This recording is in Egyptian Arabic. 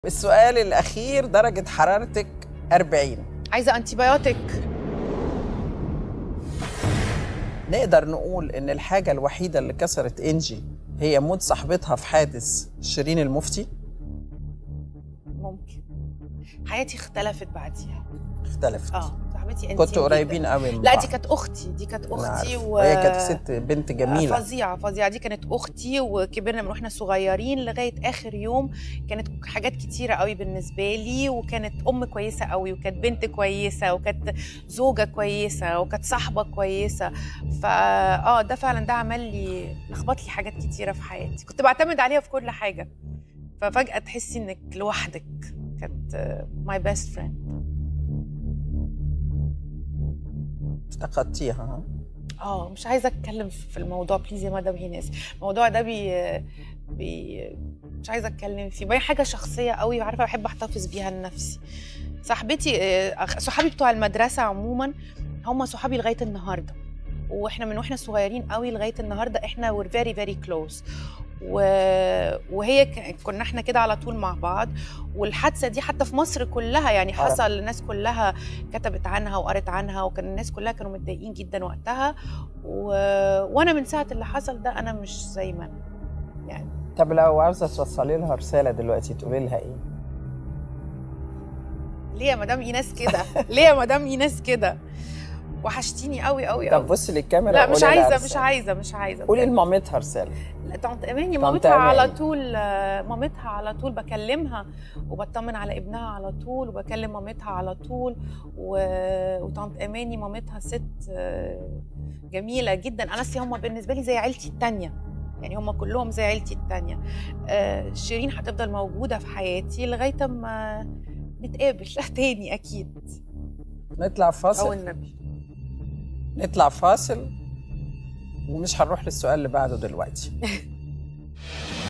السؤال الأخير درجة حرارتك 40 عايزه انتيبيوتيك نقدر نقول إن الحاجة الوحيدة اللي كسرت إنجي هي موت صاحبتها في حادث شيرين المفتي ممكن حياتي اختلفت بعديها اختلفت اه صاحبتي انت كنتوا قريبين قوي من لا بعض. دي كانت اختي دي كانت أنا اختي عارف. و... وهي كانت ست بنت جميلة فظيعه فظيعه دي كانت اختي وكبرنا من واحنا صغيرين لغايه اخر يوم كانت حاجات كتيره قوي بالنسبه لي وكانت ام كويسه قوي وكانت بنت كويسه وكانت زوجه كويسه وكانت صاحبه كويسه فا اه ده فعلا ده عمل لي لخبط لي حاجات كتيره في حياتي كنت بعتمد عليها في كل حاجه ففجاه تحسي انك لوحدك كانت ماي بيست فريند افتقدتيها ها؟ اه مش عايزه اتكلم في الموضوع بليز يا مدام ايناس الموضوع ده بي, بي مش عايزه اتكلم فيه باين حاجه شخصيه قوي وعارفه بحب احتفظ بيها لنفسي صاحبتي آه، أخ- صحابي بتوع المدرسه عموما هم صحابي لغايه النهارده واحنا من واحنا صغيرين قوي لغايه النهارده احنا we're very very close و... وهي ك... كنا احنا كده على طول مع بعض والحادثه دي حتى في مصر كلها يعني عرب. حصل الناس كلها كتبت عنها وقرت عنها وكان الناس كلها كانوا متضايقين جدا وقتها و... وانا من ساعه اللي حصل ده انا مش زي ما انا يعني طب لو عاوزة توصلي لها رسالة دلوقتي تقولي لها إيه؟ ليه يا مدام ايناس كده ليه يا مدام ايناس كده وحشتيني قوي قوي طب قوي بصي للكاميرا لا مش وقولي لها عايزه مش رسالة. عايزه مش عايزه قولي لمامتها رسالة لا طنط اماني طنط مامتها على أماني. طول آه، مامتها على طول بكلمها وبطمن على ابنها على طول وبكلم مامتها على طول و... وطنط اماني مامتها ست آه، جميله جدا انا أصلي هم بالنسبه لي زي عيلتي التانية يعني هم كلهم زي عيلتي التانية آه، شيرين هتفضل موجوده في حياتي لغايه ما نتقابل تاني اكيد نطلع او فاصل النبي نطلع فاصل ومش هنروح للسؤال اللي بعده دلوقتي